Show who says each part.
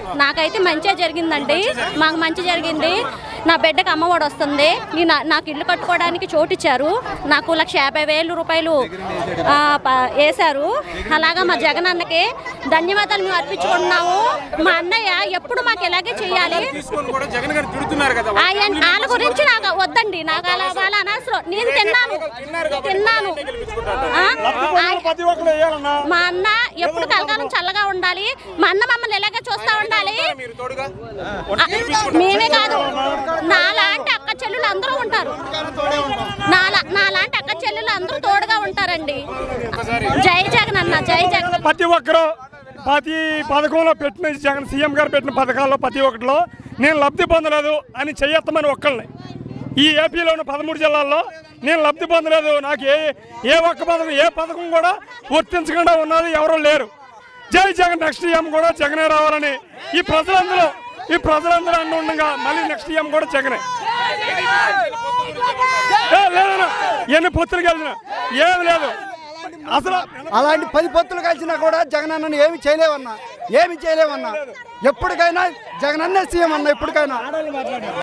Speaker 1: నాకైతే మంచిగా జరిగిందండి మాకు మంచి జరిగింది నా బిడ్డకి అమ్మఒడి వస్తుంది ఈ నా- నాకు ఇల్లు కట్టుకోవడానికి చోటు ఇచ్చారు నాకు లక్ష యాభై వేలు రూపాయలు ఆ, ప- వేశారు అలాగా మా జగన్ అన్నకి ధన్యవాదాలు మేము అర్పించుకుంటున్నాము మా అన్నయ్య ఎప్పుడు మాకు ఇలాగే చేయాలి
Speaker 2: తీసుకొని కూడా జగన్ గారు తిడుతున్నారు కదా
Speaker 1: ఆయన వాళ్ళ గురించి నాకు వద్దండి నాకు అలా వాళ్ళ అనవసరం నేను తిన్నాను తిన్నాను ఆ? ఆయ-
Speaker 3: ప్రతి ఒక్కరు వేయాలన్నా
Speaker 1: మా అన్న ఎప్పుడు కలకాలం చల్లగా ఉండాలి మా అన్న మమ్మల్ని ఇలాగే చూస్తా ఉండాలి
Speaker 2: మీరు తోడుగా
Speaker 1: ఆ, మేమే కాదు నాలాంటి అక్క చెల్లెలు అందరూ ఉంటారు నాలా నాలాంటి అక్క చెల్లెలు అందరూ తోడుగా ఉంటారండి జై జగన్ అన్న జై జగన్
Speaker 3: ప్రతి ఒక్కరు ప్రతి పథకంలో పెట్టిన జగన్ సీఎం గారు పెట్టిన పథకాల్లో ప్రతి ఒక్కటిలో నేను లబ్ధి పొందలేదు అని చెయ్యొత్తమని ఒక్కళ్ళని ఈ ఏపీలో ఉన్న పదమూడు జిల్లాల్లో నేను లబ్ధి పొందలేదు నాకు ఏ ఏ ఒక్క పథకం ఏ పథకం కూడా వర్తించకుండా ఉన్నది ఎవరూ లేరు జై జగన్ నెక్స్ట్ సీఎం కూడా జగనే రావాలని ఈ ప్రజలందరూ ఈ ప్రజలందరూ అన్న ఉండగా మళ్ళీ నెక్స్ట్ సీఎం కూడా జగనే ఏ, లేదన్నా ఎన్ని పొత్తులు కలిసిన ఏమి లేదు అసలు
Speaker 4: అలాంటి పది పొత్తులు కలిసినా కూడా జగనన్నను ఏమి చేయలేవన్నా ఏమి చేయలేవన్నా ఎప్పటికైనా జగనన్నే సీఎం అన్న ఎప్పటికైనా